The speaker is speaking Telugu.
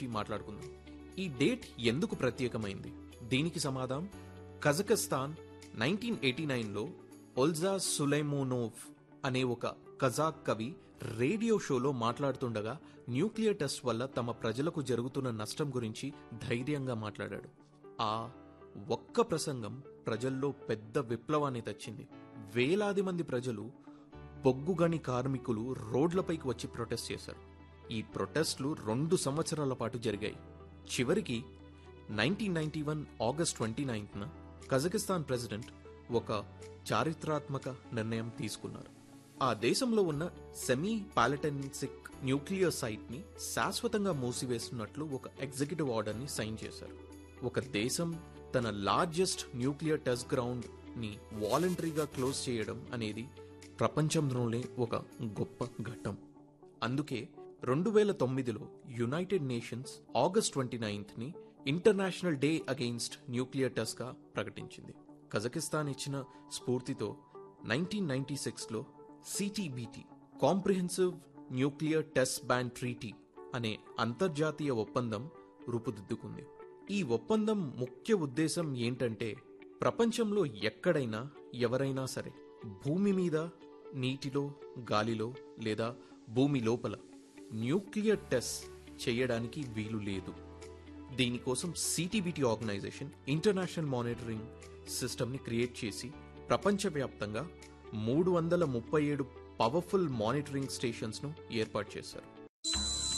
గురించి మాట్లాడుకుందాం ఈ డేట్ ఎందుకు ప్రత్యేకమైంది దీనికి సమాధానం కజకస్తాన్ నైన్టీన్ ఎయిటీ నైన్లో ఒల్జా సులైమోనోవ్ అనే ఒక కజాక్ కవి రేడియో షోలో మాట్లాడుతుండగా న్యూక్లియర్ టెస్ట్ వల్ల తమ ప్రజలకు జరుగుతున్న నష్టం గురించి ధైర్యంగా మాట్లాడాడు ఆ ఒక్క ప్రసంగం ప్రజల్లో పెద్ద విప్లవాన్ని తెచ్చింది వేలాది మంది ప్రజలు బొగ్గుగని కార్మికులు రోడ్లపైకి వచ్చి ప్రొటెస్ట్ చేశారు ఈ ప్రొటెస్ట్లు రెండు సంవత్సరాల పాటు జరిగాయి చివరికి nineteen ninety one August twenty నైన్త్న కజకిస్తాన్ ప్రెసిడెంట్ ఒక చారిత్రాత్మక నిర్ణయం తీసుకున్నారు ఆ దేశంలో ఉన్న సెమీ పాలటెన్సిక్ న్యూక్లియర్ సైట్ ని శాశ్వతంగా మూసివేస్తున్నట్లు ఒక ఎగ్జిక్యూటివ్ ఆర్డర్ ని సైన్ చేశారు ఒక దేశం తన లార్జెస్ట్ న్యూక్లియర్ టెస్ట్ గ్రౌండ్ ని వాలంటరీగా క్లోజ్ చేయడం అనేది ప్రపంచంలోనే ఒక గొప్ప ఘట్టం అందుకే రెండు వేల తొమ్మిదిలో United Nations August twenty ninth ని international day against nuclear test గా ప్రకటించింది కజకిస్తాన్ ఇచ్చిన స్ఫూర్తితో నైన్టీన్ నైన్టీ సిక్స్లో CTBT comprehensive nuclear test ban treaty అనే అంతర్జాతీయ ఒప్పందం రూపుదిద్దుకుంది ఈ ఒప్పందం ముఖ్య ఉద్దేశం ఏంటంటే ప్రపంచంలో ఎక్కడైనా ఎవరైనా సరే భూమి మీద నీటిలో గాలిలో లేదా భూమి లోపల న్యూక్లియర్ టెస్ట్ చేయడానికి వీలు లేదు దీనికోసం సిటీబీటీ ఆర్గనైజేషన్ ఇంటర్నేషనల్ మానిటరింగ్ సిస్టమ్ని క్రియేట్ చేసి ప్రపంచవ్యాప్తంగా మూడు వందల ముప్పై ఏడు పవర్ఫుల్ మానిటరింగ్ స్టేషన్స్ను ఏర్పాటు చేశారు